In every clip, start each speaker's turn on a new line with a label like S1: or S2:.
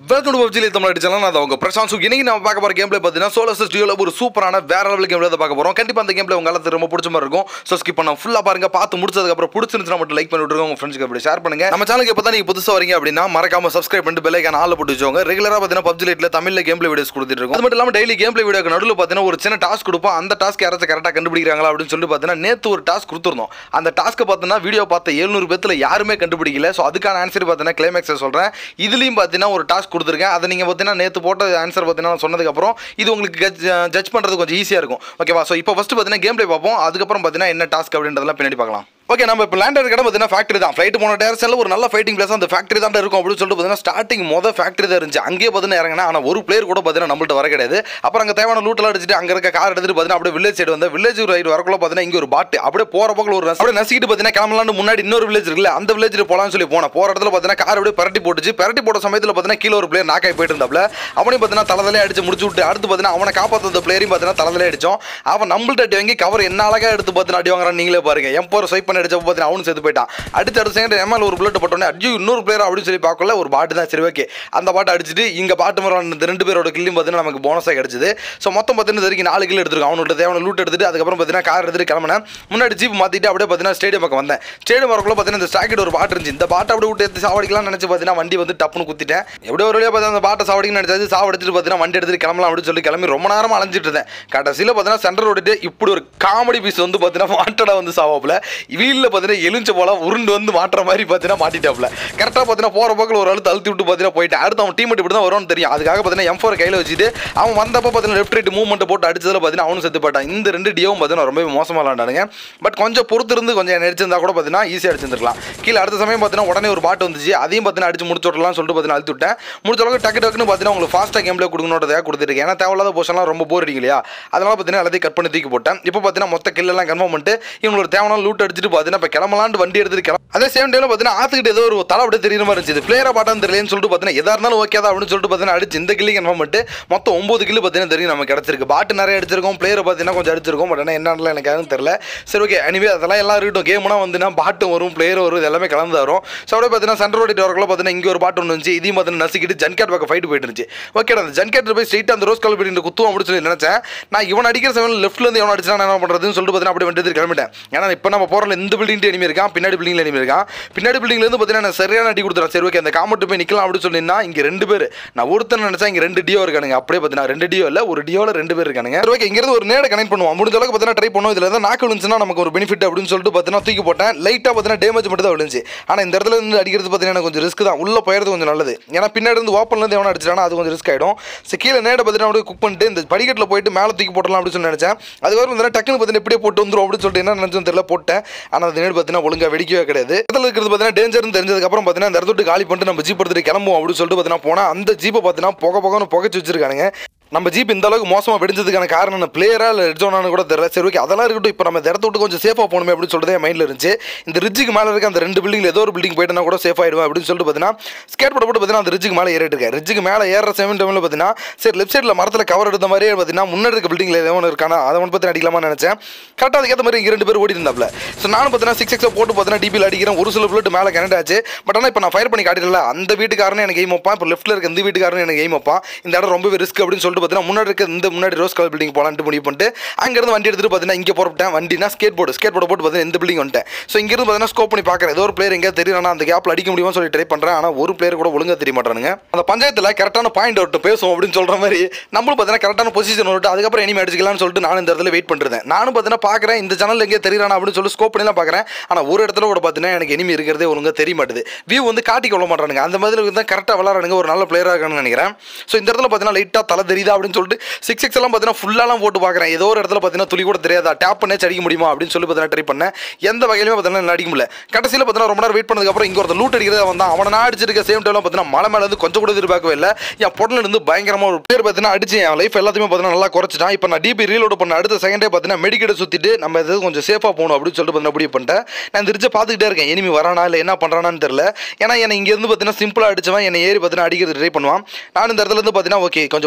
S1: welcome to பப்ஜிலே Tamil அடிச்சாலும் நான் உங்க பிரசாந்த் சு இன்னைக்கு நம்ம பார்க்க போற கேம் பிளே பார்த்தீங்கன்னா சோலர் ஸ்டுடியோல ஒரு சூப்பரான வேற லெவல் கேம் தான் பார்க்க போறோம் கண்டிப்பா அந்த கேம் பிளே உங்களுக்கு ரொம்ப பிடிச்ச மாதிரி இருக்கும் ஸோ ஸ்கிப் பண்ண ஃபுல்லா பாருங்க பார்த்து முடிச்சதுக்கு அப்புறம் பிடிச்சிருந்துச்சுன்னா மட்டும் லைக் பண்ணி விட்டுருங்க உங்க ஃப்ரெண்ட்ஸ்க்கு அப்படி ஷேர் பண்ணுங்க நம்ம சேனலுக்கு இப்போ தான் நீங்க புதுசா வரீங்க அப்படின்னா மறக்காம சப்ஸ்கிரைப் பண்ணிட்டு பெல் ஐக்கான ஆல்ல போட்டு வச்சுக்கோங்க ரெகுலரா பார்த்தீங்கன்னா பப்ஜி லைட்ல தமிழ்ல கேம் பிளே வீடியோஸ் கொடுத்துட்டு இருக்கோம் அது மட்டும் இல்லாம டெய்லி கேம் பிளே வீடியோக்கு நடுவில் பார்த்தீங்கன்னா ஒரு சின்ன டாஸ்க் கொடுப்போம் அந்த டாஸ்க் யாராச்சும் கரெக்டாக கண்டுபிடிக்கிறாங்களா அப்படின்னு சொல்லி பார்த்தீங்கன்னா நேற்று ஒரு டாஸ்க் கொடுத்துருந்தோம் அந்த டாஸ்க்கை பார்த்தீங்கன்னா வீடியோ பார்த்த எழுநூறு பேத்துல யாருமே கண்டுபிடிக்கல ஸோ அதுக்கான ஆன்சர் பார்த்தீங்கன்னா கிளைமேக்ஸை சொல்றேன் இதுலயும் பார்த்தீங்கன்னா ஒரு டாஸ்க் கொடுத்துருக்கேன் அதை நீங்க பார்த்தீங்கன்னா நேற்று போட்ட ஆன்சர் பார்த்தீங்கன்னா சொன்னதுக்கப்புறம் இது உங்களுக்கு ஜட்ஜ் பண்ணுறது கொஞ்சம் ஈஸியாக இருக்கும் ஓகேவா ஸோ இப்போ ஃபஸ்ட்டு பார்த்தீங்கன்னா கேம் பிளே பார்ப்போம் அதுக்கப்புறம் பார்த்தீங்கன்னா என்ன டாஸ்க் அப்படின்றதெல்லாம் பின்னாடி பார்க்கலாம் ஓகே நம்ம இப்போ லேண்டர் கடை பார்த்தீங்கன்னா ஃபேக்ட்ரி தான் ஃப்ளைட் போன டேரக்ஷனில் ஒரு நல்ல ஃபைட்டிங் பிளேஸ் அந்த ஃபேக்ட்ரி தான் இருக்கும் அப்படின்னு சொல்லிட்டு பார்த்தீங்கன்னா ஸ்டார்டிங் மொதல் ஃபேக்ட்ரி தான் இருந்துச்சு அங்கேயே பார்த்தீங்கன்னா இறங்கினா ஆனால் ஒரு பிளேயர் கூட பார்த்தீங்கன்னா நம்மள்ட்ட வர கிடையாது அப்புறம் அங்கே தேவையான லூட்டெல்லாம் அடிச்சுட்டு அங்கே இருக்க கார் எடுத்துட்டு பார்த்தீங்கன்னா அப்படியே வில்லேஜ் சைடு வந்து வில்லேஜ் ரைடு வரக்குள்ள பார்த்தீங்கன்னா இங்கே ஒரு பாட்டு அப்படியே போகிற பக்கம் ஒரு அப்படியே நசிக்கிட்டு பார்த்தீங்கன்னா கிளம்பலான்னு முன்னாடி இன்னொரு வில்லேஜ் இருக்குல்ல அந்த வில்லேஜ் போகலாம்னு சொல்லி போனேன் போகிற இடத்துல பார்த்தீங்கன்னா கார் அப்படியே பரட்டி போட்டுச்சு பரட்டி போட்ட சமயத்தில் பார்த்தீங்கன்னா கீழே ஒரு பிளேயர் நாக்காய் போயிட்டு இருந்தாப்ல அவனையும் பார்த்தீங்கன்னா தலைதலே அடிச்சு முடிச்சு விட்டு அடுத்து பார்த்தீங்கன்னா அவனை காப்பாற்ற பிளேயரையும் பார்த்தீங்கன்னா தலைதலே அடிச்சோம் அவன் நம்மள்ட்ட அடி வாங்கி கவர் என்ன அழகா எடுத்து பார்த்தீங்கன்னா அடி வாங்குறான் நீங்களே பாருங்க என் போகிற ஸ்வைப் பண்ணி அடிச்சப்போ பார்த்தீங்கன்னா அவனும் செத்து போயிட்டான் அடுத்த அடுத்த செகண்ட் எம்எல் ஒரு புல்லட் போட்டோன்னே அடிச்சு இன்னொரு பிளேயர் அப்படின்னு சொல்லி பார்க்கல ஒரு பாட்டு தான் சரி ஓகே அந்த பாட்டு அடிச்சுட்டு இங்க பாட்டு மரம் இந்த ரெண்டு பேரோட கில்லையும் பார்த்தீங்கன்னா நமக்கு போனஸாக கிடைச்சது ஸோ மொத்தம் பார்த்தீங்கன்னா வரைக்கும் நாலு கிலோ எடுத்துருக்கோம் அவனோட தேவையான லூட் எடுத்துட்டு அதுக்கப்புறம் பார்த்தீங்கன்னா கார் எடுத்துட்டு கிளம்பினேன் முன்னாடி ஜீப் மாற்றிட்டு அப்படியே பார்த்தீங்கன்னா ஸ்டேடியம் பக்கம் வந்தேன் ஸ்டேடியம் வரக்குள்ள பார்த்தீங்கன்னா இந்த ஸ்டாக்கெட் ஒரு பாட்டு இருந்துச்சு இந்த பாட்டை அப்படியே விட்டு எடுத்து சாவடிக்கலாம்னு நினச்சி பார்த்தீங்கன்னா வண்டி வந்து டப்புன்னு குத்திட்டேன் எப்படியோ ஒரு வழியாக பார்த்தா அந்த பாட்டை சாவடிக்கணும்னு நினச்சாச்சு சாவடிச்சிட்டு பார்த்தீங்கன்னா வண்டி எடுத்துட்டு கிளம்பலாம் அப்படின்னு சொல்லி கிளம்பி ரொம்ப நேரம் அலைஞ்சிட்டு இருந்தேன் கடைசியில் பார்த்தீங்கன்னா சென்டர் ஓடிட்டு இப்படி ஒரு காமெடி பீஸ் வந்து பார்த்தீங்கன்னா மாட்டடா வந்து சாவாப்புல வீலில் பார்த்தீங்கன்னா எலுஞ்ச போல உருண்டு வந்து மாட்டுற மாதிரி பார்த்தீங்கன்னா மாட்டிட்டாப்புல கரெக்டாக பார்த்தீங்கன்னா போகிற பக்கம் ஒரு அழுத்து அழுத்தி விட்டு பார்த்தீங்கன்னா போயிட்டு அடுத்து அவன் டீம் இப்படி தான் வரும்னு தெரியும் அதுக்காக பார்த்தீங்கன்னா எம் ஃபோர் கையில் வச்சுட்டு அவன் வந்தப்போ பார்த்தீங்கன்னா லெஃப்ட் ரைட் மூவ்மெண்ட் போட்டு அடிச்சதில் பார்த்தீங்கன்னா அவனும் செத்து போயிட்டான் இந்த ரெண்டு டியோவும் பார்த்தீங்கன்னா ரொம்ப மோசமாக விளாண்டானுங்க பட் கொஞ்சம் பொறுத்து இருந்து கொஞ்சம் நடிச்சிருந்தா கூட பார்த்தீங்கன்னா ஈஸியாக அடிச்சிருந்துருக்கலாம் கீழே அடுத்த சமயம் பார்த்தீங்கன்னா உடனே ஒரு பாட்டு வந்துச்சு அதையும் பார்த்தீங்கன்னா அடிச்சு முடிச்சு விடலாம்னு சொல்லிட்டு பார்த்தீங்கன்னா அழுத்தி விட்டேன் முடிச்ச அளவுக்கு டக்கு டக்குன்னு பார்த்தீங்கன்னா உங்களுக்கு ஃபாஸ்ட்டாக கேம்ல கொடுக்கணுன்றதாக கொடுத்துருக்கேன் ஏன்னா தேவையில்லாத போர்ஷன்லாம் ரொம்ப போர் அடிக்கும் இல்லையா அதனால பார்த்தீங்கன்னா எல்லாத்தையும் கட் பண்ணி தூக்கி போட்டேன் இப்போ பார்த்தீங்கன்னா மொத்த கில்லெல்லாம் கன்ஃபார்ம் பண்ணிட்டு இவங்களோட தேவையான லூட் அடிச்சுட்டு பார்த்தீங்கன்னா இப்போ கிளம்பலான்னு வண்டி எடுத்துட்டு கிளம்ப அதே சேம் டைம்ல பார்த்தீங்கன்னா ஆத்துக்கிட்ட ஏதோ ஒரு தலை அப்படியே தெரியுற மாதிரி இருந்துச்சு பிளேயரா பாட்டான்னு தெரியலன்னு சொல்லிட்டு பார்த்தீங்கன்னா எதா இருந்தாலும் ஓகே தான் அப்படின்னு சொல்லிட்டு பார்த்தீங்கன்னா அடிச்சு இந்த கில்லி கன்ஃபார்ம் பண்ணிட்டு மொத்தம் ஒன்பது கில்லு பார்த்தீங்கன்னா தெரியும் நமக்கு கிடச்சிருக்கு பாட்டு நிறைய அடிச்சிருக்கோம் பிளேயரை பார்த்தீங்கன்னா கொஞ்சம் அடிச்சிருக்கோம் பட் ஆனால் என்னன்னு எனக்கு யாரும் தெரியல சரி ஓகே அனிவே அதெல்லாம் எல்லாம் இருக்கட்டும் கேம்னா வந்துன்னா பாட்டும் வரும் பிளேயர் வரும் இது எல்லாமே கலந்து வரும் ஸோ அப்படியே பார்த்தீங்கன்னா சென்டர் ஓடிட்டு வரக்குள்ள பார்த்தீங்கன்னா இங்கே ஒரு பாட்டு ஒன்று இருந்துச்சு இதையும் பார்த்தீங்கன்னா நசிக்கிட்டு ஜன்கேட் பக்கம் ஃபைட் போயிட்டு இருந்துச்சு ஓகே அந்த ஜன்கேட் போய் ஸ்ட்ரெயிட் அந்த ரோஸ் கலர் பிடிக்கிற குத்துவோம் அப்படின்னு சொல்லி நினைச்சேன் நான் இவன் அடிக்கிற சமயம் லெஃப்ட்ல இருந்து எவன் அடிச்சா நான் என்ன பண்ணுறதுன்னு சொல்லிட்டு பார்த்தீங்கன்னா அப்படி வந்துட்டு கிளம்பிட்டேன் ஏன்னா இப்போ நம்ம போகிற இந்த பில்டிங் எனிமே இருக்கான் பின்னாடி பில்டிங்ல எனிமே இருக்கான் பின்னாடி பில்டிங்ல இருந்து பார்த்தீங்கன்னா நான் சரியான அடி கொடுத்துறேன் சரி ஓகே அந்த காமெண்ட் போய் நிற்கலாம் அப்படின்னு சொன்னீங்கன்னா இங்கே ரெண்டு பேர் நான் ஒருத்தன் நினைச்சா இங்கே ரெண்டு டியோ இருக்கானுங்க அப்படியே பார்த்தீங்கன்னா ரெண்டு டியோ இல்லை ஒரு டியோவில் ரெண்டு பேர் இருக்கானுங்க சரி ஓகே இங்கிருந்து ஒரு நேட கனெக்ட் பண்ணுவோம் முடிஞ்ச அளவுக்கு பார்த்தீங்கன்னா ட்ரை பண்ணுவோம் இதில் தான் நாக்கு விழுந்துச்சுன்னா நமக்கு ஒரு பெனிஃபிட் அப்படின்னு சொல்லிட்டு பார்த்தீங்கன்னா தூக்கி போட்டேன் லைட்டாக பார்த்தீங்கன்னா டேமேஜ் மட்டும் தான் விழுந்துச்சு ஆனால் இந்த இடத்துல இருந்து அடிக்கிறது பார்த்தீங்கன்னா எனக்கு கொஞ்சம் ரிஸ்க் தான் உள்ள போயிறது கொஞ்சம் நல்லது ஏன்னா பின்னாடி இருந்து ஓப்பன்ல இருந்து எவனா அடிச்சிட்டானா அது கொஞ்சம் ரிஸ்க் ஆகிடும் சரி கீழே நேட பார்த்தீங்கன்னா அப்படியே குக் பண்ணிட்டு இந்த படிக்கட்டில் போயிட்டு மேலே தூக்கி போட்டலாம் அப்படின்னு சொல்லி நினைச்சேன் அதுக்கப்புறம் பார்த்தீங்கன்னா டக்குனு பார்த்தீங்கன்னா இப்படியே போட்டு வந்துரும் அப்படின்னு சொல்லிட்டு என்ன நினைச்சுன்னு தெரியல போட்டேன் ஆனால் அந்த நேடு பார்த்தீங்கன்னா ஒழுங்காக வெடிக்கவே கிடையாது இடத்துல இருக்கிறது பார்த்தீங்கன்னா டேஞ்சர்னு தெரிஞ்சதுக்கப்புறம் பார்த்தீங்கன்னா இந்த இடத்துல காலி பண்ணிட்டு நம்ம ஜீப் எடுத்துட்டு கிளம்புவோம் அப்படின்னு சொல்லிட்டு பார்த்தீங்கன்னா போனால் அந்த ஜீப்பை பார்த்தீங்கன்னா புகை புகன்னு புகைச்சு வச்சிருக்கானுங்க நம்ம ஜீப் இந்த அளவுக்கு மோசமாக வெடிஞ்சதுக்கான காரணம் என்ன பிளேயரா இல்லை ரெட்ஜோனானு கூட தெரியல சரி ஓகே அதெல்லாம் இருக்கட்டும் இப்போ நம்ம இந்த இடத்த விட்டு கொஞ்சம் சேஃபாக போகணுமே அப்படின்னு சொல்லிட்டு என் மைண்டில் இருந்துச்சு இந்த ரிட்ஜுக்கு மேலே இருக்க அந்த ரெண்டு பில்டிங் ஏதோ ஒரு பில்டிங் போயிட்டுனா கூட சேஃப் ஆயிடுவேன் அப்படின்னு சொல்லிட்டு பார்த்தீங்கன்னா ஸ்கேட் போட்டு போட்டு பார்த்தீங்கன்னா அந்த ரிட்ஜுக்கு மேலே ஏறிட்டு இருக்கேன் ரிட்ஜுக்கு மேலே ஏற செவன் டைமில் பார்த்தீங்கன்னா சரி லெஃப்ட் சைடில் மரத்தில் கவர் எடுத்த மாதிரியே பார்த்தீங்கன்னா முன்னாடி இருக்க பில்டிங்கில் ஏதோ ஒன்று இருக்கானா அதை ஒன்று பற்றி அடிக்கலாமான்னு நினச்சேன் கரெக்டாக அதுக்கேற்ற மாதிரி இங்கே ரெண்டு பேர் ஓடி இருந்தாப்ல ஸோ நானும் பார்த்தீங்கன்னா சிக்ஸ் எக்ஸை போட்டு பார்த்தீங்கன்னா டிபியில் அடிக்கிறேன் ஒரு சில புல்லட் மேலே கனெக்ட் ஆச்சு பட் ஆனால் இப்போ நான் ஃபயர் பண்ணி காட்டிடல அந்த வீட்டுக்காரனே எனக்கு எய்ம் வைப்பான் இப்போ லெஃப்ட்டில் இருக்க இந்த வீட்டுக்காரனே எனக்கு எய்ம் வைப்பான் இந்த இடம் ரொம்பவே ரிஸ்க் அப்படின்னு சொல்லிட்டு பார்த்தீங்கன்னா முன்னாடி இருக்க இந்த முன்னாடி ரோஸ் கலர் பில்டிங் போகலான்ட்டு முடிவு பண்ணிட்டு அங்கேருந்து வண்டி எடுத்துட்டு பார்த்தீங்கன்னா இங்கே போகிறப்பட்டேன் வண்டினா ஸ்கேட் போர்டு ஸ்கேட் போர்டு போட்டு பார்த்தீங்கன்னா இந்த பில்டிங் வந்துட்டேன் ஸோ இங்கேருந்து பார்த்தீங்கன்னா ஸ்கோப் பண்ணி பார்க்குறேன் ஏதோ ஒரு பிளேயர் எங்கேயா தெரியும் அந்த கேப்பில் அடிக்க முடியுமான்னு சொல்லி ட்ரை பண்ணுறேன் ஆனால் ஒரு பிளேயர் கூட ஒழுங்காக தெரிய மாட்டானுங்க அந்த பஞ்சாயத்தில் கரெக்டான பாயிண்ட் விட்டு பேசுவோம் அப்படின்னு சொல்கிற மாதிரி நம்மளும் பார்த்தீங்கன்னா கரெக்டான பொசிஷன் விட்டு அதுக்கப்புறம் இனிமே அடிச்சிக்கலாம்னு சொல்லிட்டு நானும் இந்த இடத்துல வெயிட் பண்ணுறேன் நானும் பார்த்தீங்கன்னா பார்க்குறேன் இந்த சேனல் எங்கேயா தெரியறானா அப்படின்னு சொல்லி ஸ்கோப் பண்ணிலாம் பார்க்குறேன் ஆனால் ஒரு இடத்துல கூட பார்த்தீங்கன்னா எனக்கு இனிமே இருக்கிறதே ஒழுங்காக தெரிய மாட்டுது வியூ வந்து காட்டி கொள்ள மாட்டானுங்க அந்த மாதிரி தான் கரெக்டாக விளாட்றானுங்க ஒரு நல்ல பிளேயராக இருக்கான்னு நினைக்கிறேன் ஸோ இந்த இடத்துல பார்த்தீங்கன்னா லைட்டாக தலை தெரியுதா அப்படின்னு சொல்லிட்டு சிக்ஸ் சிக்ஸ் எல்லாம் பார்த்தீங்கன்னா ஃபுல்லாலாம் போட்டு பார்க்குறேன் ஏதோ ஒரு இடத்துல பார்த்தீங்கன்னா துளி கூட தெரியாதா டேப் பண்ணே அடிக்க முடியுமா அப்படின்னு சொல்லி பார்த்தீங்கன்னா ட்ரை பண்ணேன் எந்த வகையிலுமே பார்த்தீங்கன்னா அடிக்க முடியல கடைசியில் பார்த்தீங்கன்னா ரொம்ப நேரம் வெயிட் பண்ணதுக்கப்புறம் இங்கே ஒருத்தர் லூட் அடிக்கிறத வந்தான் அவனை நான் அடிச்சிருக்க சேம் டைம்ல பார்த்தீங்கன்னா மலை மேலே இருந்து கொஞ்சம் கூட எதிர்பார்க்கவே இல்லை என் பொடல இருந்து பயங்கரமாக ஒரு பேர் பார்த்தீங்கன்னா அடிச்சு என் லைஃப் எல்லாத்தையுமே பார்த்தீங்கன்னா நல்லா குறைச்சிட்டான் இப்போ நான் டிபி ரீலோட் பண்ண அடுத்த செகண்டே பார்த்தீங்கன்னா மெடிக்கெட்டை சுற்றிட்டு நம்ம எதாவது கொஞ்சம் சேஃபாக போகணும் அப்படின்னு சொல்லிட்டு பார்த்தீங்கன்னா முடிவு பண்ணிட்டேன் நான் இந்த ரிச்சை பார்த்துக்கிட்டே இருக்கேன் இனிமே வரானா இல்லை என்ன பண்ணுறானான்னு தெரியல ஏன்னா என்னை இங்கேருந்து பார்த்தீங்கன்னா சிம்பிளாக அடிச்சவன் என்னை ஏறி பார்த்தீங்கன்னா அடிக்கிறது ட்ரை பண்ணுவான் நான் இந்த இடத்துல இருந்து பார்த்தீங்கன்னா ஓகே கொஞ்சம் மூவ் பண்ணி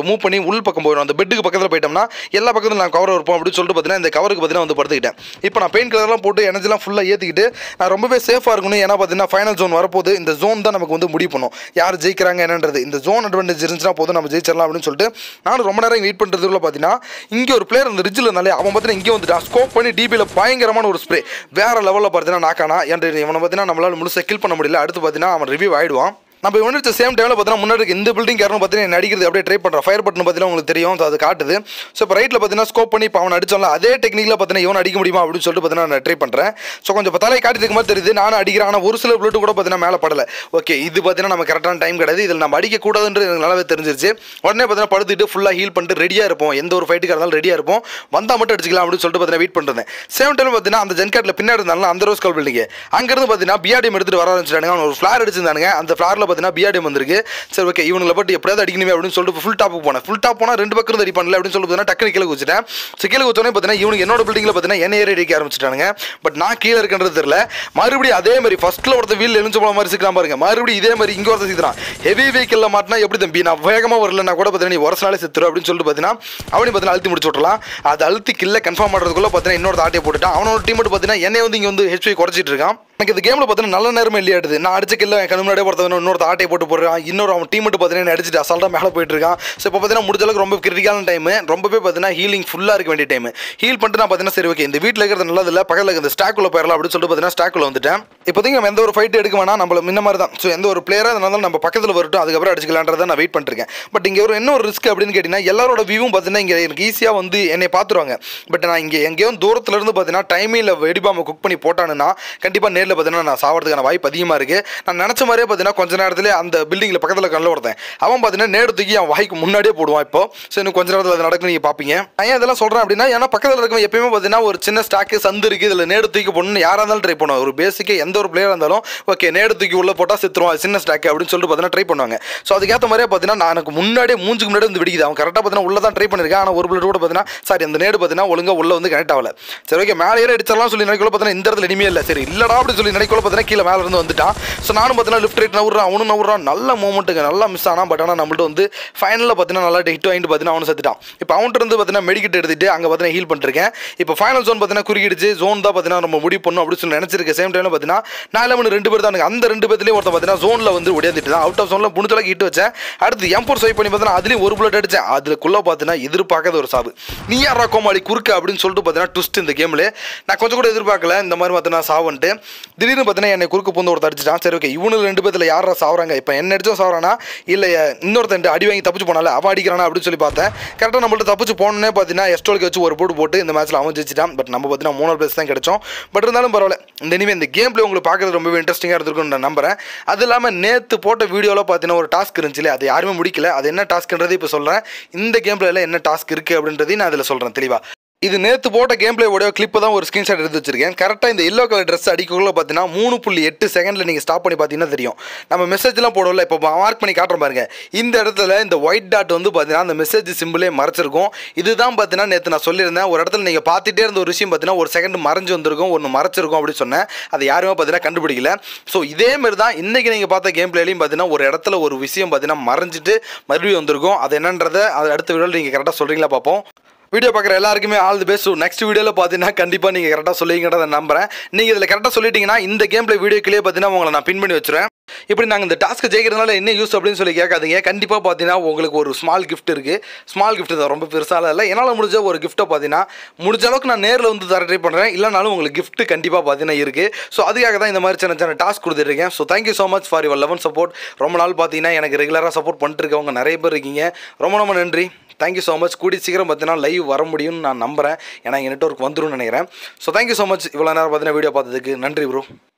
S1: உள் பக்கம் போயிடும் அந்த பெட்டுக்கு பக்கத்தில் போயிட்டோம்னா எல்லா பக்கத்தில் நான் கவர் இருப்போம் அப்படின்னு சொல்லிட்டு பார்த்தீங்கன்னா இந்த கவருக்கு பார்த்தீங்கன்னா வந்து படுத்துக்கிட்டேன் இப்போ நான் பெயிண்ட் கலர்லாம் போட்டு எனர்ஜிலாம் ஃபுல்லாக ஏற்றிக்கிட்டு நான் ரொம்பவே சேஃபாக இருக்கணும் ஏன்னா பார்த்தீங்கன்னா ஃபைனல் ஜோன் வரப்போது இந்த ஜோன் தான் நமக்கு வந்து முடிவு பண்ணும் யார் ஜெயிக்கிறாங்க என்னன்றது இந்த ஜோன் அட்வான்டேஜ் இருந்துச்சுன்னா போதும் நம்ம ஜெயிச்சிடலாம் அப்படின்னு சொல்லிட்டு நானும் ரொம்ப நேரம் வெயிட் பண்ணுறதுக்குள்ள பார்த்தீங்கன்னா இங்கே ஒரு பிளேயர் அந்த ரிட்ஜில் இருந்தாலே அவன் பார்த்தீங்கன்னா இங்கே வந்துட்டான் ஸ்கோப் பண்ணி டிபியில் பயங்கரமான ஒரு ஸ்ப்ரே வேற லெவலில் பார்த்தீங்கன்னா நாக்கானா என்று இவனை பார்த்தீங்கன்னா நம்மளால முழுசாக கில் பண்ண முடியல அடுத்து பார்த்தீங்கன்னா அவன் ரிவ்யூ ஆயிடுவான் நம்ம இவனு சேம் டைமில் பார்த்தீங்கன்னா முன்னாடி இருக்க இந்த பில்டிங் யாரும் பார்த்தீங்கன்னா என்ன அடிக்கிறது அப்படியே ட்ரை பண்ணுறேன் ஃபயர் பட்டன் பார்த்தீங்கன்னா உங்களுக்கு தெரியும் so அது காட்டுது ஸோ இப்போ ரைட்டில் பார்த்தீங்கன்னா ஸ்கோப் பண்ணி இப்போ அவன் அடிச்சால அதே டெக்னிக்கில் பார்த்தீங்கன்னா இவன் அடிக்க முடியுமா அப்படின்னு சொல்லிட்டு பார்த்தீங்கன்னா நான் ட்ரை பண்ணுறேன் ஸோ கொஞ்சம் இப்போ தலையை காட்டிட்டு மாதிரி தெரியுது நானும் அடிக்கிறேன் ஆனால் ஒரு சில புல்லட்டு கூட பார்த்தீங்கன்னா மேலே படலை ஓகே இது பார்த்தீங்கன்னா நம்ம கரெக்டான டைம் கிடையாது இதில் நம்ம அடிக்கக்கூடாதுன்றது எனக்கு நல்லாவே தெரிஞ்சிருச்சு உடனே பார்த்தீங்கன்னா படுத்துட்டு ஃபுல்லாக ஹீல் பண்ணிட்டு ரெடியாக இருப்போம் எந்த ஒரு ஃபைட்டுக்காக இருந்தாலும் ரெடியாக இருப்போம் வந்தால் மட்டும் அடிச்சிக்கலாம் அப்படின்னு சொல்லிட்டு பார்த்தீங்கன்னா வெயிட் பண்ணுறேன் சேம் டைம் பார்த்தீங்கன்னா அந்த ஜென்காட்டில் பின்னாடி இருந்தாலும் அந்த ரோஸ் கால் பில்டிங் அங்கேருந்து பார்த்தீங்கன்னா பிஆர்டிஎம் எடுத்துட்டு வர ஆரம்பிச்சிட்டாங்க அவன் ஒரு ஃப்ளார் அடிச்சிருந்தானுங்க அந்த ஃப்ளாரில் பார்த்தீங்கன்னா பிஆர்டிஎம் வந்திருக்கு சரி ஓகே இவனுங்களை பட்டு எப்படியாவது அடிக்கணுமே அப்படின்னு சொல்லிட்டு ஃபுல் டாப்புக்கு போனேன் ஃபுல் டாப் போனால் ரெண்டு பக்கம் இருந்து அடிப்பான்ல அப்படின்னு சொல்லிட்டு பார்த்தீங்கன்னா டக்குனு கீழே குச்சிட்டேன் ஸோ கீழே குச்சோடனே பார்த்தீங்கன்னா இவனுக்கு என்னோட பில்டிங்கில் பார்த்தீங்கன்னா என்ன ஏறி அடிக்க ஆரம்பிச்சிட்டானுங்க பட் நான் கீழே இருக்கின்றது தெரியல மறுபடியும் அதே மாதிரி ஃபர்ஸ்ட்டில் ஒருத்த வீல் எழுந்து போல மாதிரி சிக்கலாம் பாருங்க மறுபடியும் இதே மாதிரி இங்கே ஒருத்த சிக்கிறான் ஹெவி வெஹிக்கிளில் மாட்டினா எப்படி தம்பி நான் வேகமாக வரலன்னா கூட பார்த்தீங்கன்னா நீ வருஷனாலே செத்துரு அப்படின்னு சொல்லிட்டு பார்த்தீங்கன்னா அவனையும் பார்த்தீங்கன்னா அழுத்தி முடிச்சு விட்றலாம் அது அழுத்தி கில்ல கன்ஃபார்ம் பண்ணுறதுக்குள்ள பார்த்தீங்கன்னா இன்னொரு ஆட்டையை போட்டுட்டான் அவனோட டீம் மட்டும் பார்த்தீங்கன்னா என்னை வந்து இங்கே வந்து ஹெச்பி குறைச்சிட்டு இருக்கான் எனக்கு இந்த கேமில் பார்த்தீங்கன்னா நல்ல நேரமே இல்லையாடுது நான் அடிச்ச கில்ல என் கண்ணு முன்னாடியே பொறுத்தவன இன்னொரு ஆட்டையை போட்டு போடுறான் இன்னொரு அவன் டீம் மட்டும் பார்த்தீங்கன்னா அடிச்சுட்டு அசால்ட்டாக மேலே போயிட்டு இருக்கான் ஸோ இப்போ பார்த்தீங்கன்னா முடிஞ்ச அளவுக்கு ரொம்ப கிரிட்டிக்கான டைம் ரொம்பவே பார்த்தீங்கன்னா ஹீலிங் ஃபுல்லாக இருக்க வேண்டிய டைம் ஹீல் பண்ணிட்டு நான் பார்த்தீங்கன்னா சரி ஓகே இந்த வீட்டில் இருக்கிறது நல்லது இல்லை பக்கத்தில் இருக்கிற ஸ்டாக்குள்ள போயிடலாம் அப்படின்னு சொல்லிட்டு பார்த்தீங்கன்னா ஸ்டாக்குள்ள வந்துட்டேன் இப்போதைக்கு நம்ம எந்த ஒரு ஃபைட் எடுக்க வேணாம் நம்மள முன்ன மாதிரி தான் ஸோ எந்த ஒரு பிளேயராக இருந்தாலும் நம்ம பக்கத்தில் வரட்டும் அதுக்கப்புறம் அடிச்சுக்கலான்றதை நான் வெயிட் பண்ணிருக்கேன் பட் இங்கே ஒரு என்ன ஒரு ரிஸ்க் அப்படின்னு கேட்டிங்கன்னா எல்லாரோட வியூவும் பார்த்தீங்கன்னா இங்கே எனக்கு ஈஸியாக வந்து என்னை பார்த்துருவாங்க பட் நான் இங்கே எங்கேயோ தூரத்துல இருந்து பார்த்தீங்கன்னா டைமில் வெடிபாம்பை குக் பண்ணி போட்டானுன்னா கண்டிப்பாக நேரில் பார்த்தீங்கன்னா நான் சாவறதுக்கான வாய்ப்பு அதிகமாக இருக்குது நான் நினச்ச மாதிரியே பார்த்தீங்கன்னா கொஞ்ச நேரத்தில் அந்த பில்டிங்கில் பக்கத்தில் கண்ணில் ஒருத்தன் அவன் பார்த்தீங்கன்னா நேரு தூக்கி அவன் வாய்க்கு முன்னாடியே போடுவான் இப்போ ஸோ இன்னும் கொஞ்ச நேரத்தில் அது நடக்கும் நீங்கள் பார்ப்பீங்க நான் ஏன் இதெல்லாம் சொல்கிறேன் அப்படின்னா ஏன்னா பக்கத்தில் இருக்கவங்க எப்பயுமே பார்த்தீங்கன்னா ஒரு சின்ன ஸ்டாக்கு சந்து இருக்குது இதில் நேடு தூக்கி போடணும்னு யாராக இருந்தாலும் ட்ரை பண்ணுவாங்க ஒரு பேசிக்காக எந்த ஒரு பிளேயராக இருந்தாலும் ஓகே நேடு தூக்கி உள்ளே போட்டால் செத்துருவான் சின்ன ஸ்டாக்கு அப்படின்னு சொல்லிட்டு பார்த்தீங்கன்னா ட்ரை பண்ணுவாங்க ஸோ அதுக்கேற்ற மாதிரியே பார்த்தீங்கன்னா நான் எனக்கு முன்னாடியே மூஞ்சுக்கு முன்னாடி வந்து வெடிக்குது அவன் கரெக்டாக பார்த்தீங்கன்னா உள்ள தான் ட்ரை பண்ணியிருக்கேன் ஆனால் ஒரு பிளேட் கூட பார்த்தீங்கன்னா சாரி அந்த நேடு பார்த்தீங்கன்னா ஒழுங்காக உள்ள வந்து கனெக்ட் ஆகல சரி ஓகே மேலே ஏற அடிச்சிடலாம் சொல்லி நினைக்கல பார்த்தீங்கன்னா இந்த இடத்துல இனிமே இல்லை சரி இல்லடா அப்படி சொல்லி நினைக்கல பார்த்தீங்கன்னா கீழே மேலே இருந்து வந்துட்டான் ஸோ நானும் பார்த்தீங்கன்னா லிஃப்ட் ரைட் நவுறான் அவனும் நவுறான் நல்ல மூமெண்ட்டுங்க நல்லா மிஸ் ஆனால் பட் ஆனால் நம்மள்ட்ட வந்து ஃபைனலில் பார்த்தீங்கன்னா நல்லா ஹிட் வாங்கிட்டு பார்த்தீங்கன்னா அவனு செத்துட்டான் இப்போ அவன்கிட்ட இருந்து பார்த்தீங்கன்னா மெடிக்கெட் எடுத்துட்டு அங்கே பார்த்தீங்கன்னா ஹீல் பண்ணிருக்கேன் இப்போ ஃபைனல் ஜோன் பார்த்தீங்கன்னா குறுக்கிடுச்சு ஜோன் தான் பார்த்தீங்கன்னா நம்ம முடிவு பண்ணும் அப்படின்னு சொல்லி நினச்சிருக்கேன் சேம் டைமில் பார்த்தீங்கன்னா நாலு மணி ரெண்டு பேர் தான் அந்த ரெண்டு பேர்லேயும் ஒருத்தன் பார்த்தீங்கன்னா ஜோனில் வந்து உடையாந்துட்டு தான் அவுட் ஆஃப் ஜோனில் புனிச்சலாக ஹிட் வச்சேன் அடுத்து எம்பூர் ஸ்வைப் பண்ணி பார்த்தீங்கன்னா அதுலேயும் ஒரு புல்லட் அடிச்சேன் அதுக்குள்ளே பார்த்தீங்கன்னா எதிர்பார்க்காத ஒரு சாவு நீ யாரா கோமாளி குறுக்க அப்படின்னு சொல்லிட்டு பார்த்தீங்கன்னா ட்விஸ்ட் இந்த கேமில் நான் கொஞ்சம் கூட எதிர்பார்க்கல இந்த மாதிரி பார்த்தீங்கன்னா சாவுன்ட்டு திடீர்னு பார்த்தீங்கன்னா என்னை குறுக்கு பூந்து ஒருத்தர் அடிச்சிட்டான் சரி ஓகே இவனு ரெண்டு பேர்த்தில் யாரா சாவுறாங்க இப்போ என்ன அடிச்சும் சாவுறானா இல்லை இன்னொருத்தன் அடி வாங்கி தப்பிச்சு போனால அவன் அடிக்கிறானா அப்படின்னு சொல்லி பார்த்தேன் கரெக்டாக நம்மள்ட்ட தப்பிச்சு போனோன்னே பார்த்தீங்கன்னா எஸ்டோலுக்கு வச்சு ஒரு போட்டு போட்டு இந்த மேட்ச்சில் அவன் ஜெயிச்சிட்டான் பட் நம்ம பார்த்தீங்கன்னா மூணாவது பிளேஸ் தான் கிடைச்சோம் பட் இருந்தாலும் பரவாயில்ல இந்த இனிமேல் இந்த கேம் பிளே உங்களுக்கு பார்க்கறது ரொம்பவே இன்ட்ரெஸ்டிங்காக இருந்திருக்கும்னு நான் நம்புறேன் அது இல்லாமல் நேற்று போட்ட வீடியோவில் பார்த்தீங்கன்னா ஒரு டாஸ்க் இருந்துச்சுல அது யாருமே முடிக்கல அது என்ன டாஸ்க்ன்றது இப்போ சொல்கிறேன் இந்த கேம் பிளேல என்ன டாஸ்க் இருக்குது அப்படின்றதையும் நான் அதில் சொல்கிறேன் தெளிவாக இது நேற்று போட்ட கேம் பிளே உடைய கிளிப்பு தான் ஒரு ஸ்க்ரீன்ஷாட் எடுத்து வச்சிருக்கேன் கரெக்டாக இந்த எல்லோ கலர் ட்ரெஸ் அடிக்கக்குள்ள பார்த்தீங்கன்னா மூணு புள்ளி எட்டு செகண்டில் நீங்கள் ஸ்டாப் பண்ணி பார்த்தீங்கன்னா தெரியும் நம்ம மெசேஜ்லாம் போடுவோம்ல இப்போ மார்க் பண்ணி காட்டுற பாருங்க இந்த இடத்துல இந்த ஒயிட் டாட் வந்து பார்த்தீங்கன்னா அந்த மெசேஜ் சிம்பிளே மறைச்சிருக்கும் இதுதான் பார்த்தீங்கன்னா நேற்று நான் சொல்லியிருந்தேன் ஒரு இடத்துல நீங்கள் பார்த்துட்டே இருந்த ஒரு விஷயம் பார்த்தீங்கன்னா ஒரு செகண்ட் மறைஞ்சு வந்திருக்கும் ஒன்று மறைச்சிருக்கும் அப்படின்னு சொன்னேன் அதை யாருமே பார்த்தீங்கன்னா கண்டுபிடிக்கல ஸோ இதே மாதிரி தான் இன்றைக்கி நீங்கள் பார்த்த கேம் பிளேலையும் பார்த்தீங்கன்னா ஒரு இடத்துல ஒரு விஷயம் பார்த்தீங்கன்னா மறைஞ்சிட்டு மறுபடியும் வந்திருக்கும் அது என்னன்றதை அது அடுத்த வீடியோவில் நீங்கள் கரெக்டாக சொல்கிறீங்களா பார்ப்போம் வீடியோ பார்க்குற எல்லாருக்குமே ஆல் தி பெஸ்ட் நெக்ஸ்ட் வீடியோவில் பார்த்தீங்கன்னா கண்டிப்பாக நீங்கள் கரெக்டாக சொல்லுவீங்கன்றத நம்புறேன் நீங்கள் இதில் கரெக்டாக சொல்லிட்டீங்கன்னா இந்த கேம் பிளே வீடியோக்கிலே பார்த்தீங்கன்னா உங்களை நான் பின் பண்ணி வச்சுருவேன் இப்படி நாங்கள் இந்த டாஸ்க்கு ஜெயிக்கிறதுனால என்ன யூஸ் அப்படின்னு சொல்லி கேட்காதீங்க கண்டிப்பாக பார்த்தீங்கன்னா உங்களுக்கு ஒரு ஸ்மால் கிஃப்ட் இருக்குது ஸ்மால் கிஃப்ட் தான் ரொம்ப பெருசால இல்லை என்னால் முடிஞ்ச ஒரு கிஃப்ட்டை பார்த்தீங்கன்னா முடிஞ்ச அளவுக்கு நான் நேரில் வந்து தர ட்ரை பண்ணுறேன் இல்லைனாலும் உங்களுக்கு gift கண்டிப்பாக பார்த்தீங்கன்னா இருக்குது ஸோ அதுக்காக தான் இந்த மாதிரி சின்ன சின்ன டாஸ்க் கொடுத்துருக்கேன் so thank you so much for your eleven support ரொம்ப நாள் பார்த்தீங்கன்னா எனக்கு ரெகுலராக சப்போர்ட் பண்ணிட்டு இருக்கவங்க நிறைய பேர் இருக்கீங்க ரொம்ப ரொம்ப நன்றி தேங்க்யூ ஸோ மச் கூடி சீக்கிரம் பார்த்தீங்கன்னா லைவ் வர முடியும்னு நான் நம்புகிறேன் ஏன்னா எங்கள் நெட்ஒர்க் வந்துரும்னு நினைக்கிறேன் ஸோ தேங்க்யூ ஸோ மச் இவ்வளோ நேரம் பார்த்தீங்கன்னா வீடியோ பார்த்ததுக்கு நன்றி ப்ரோ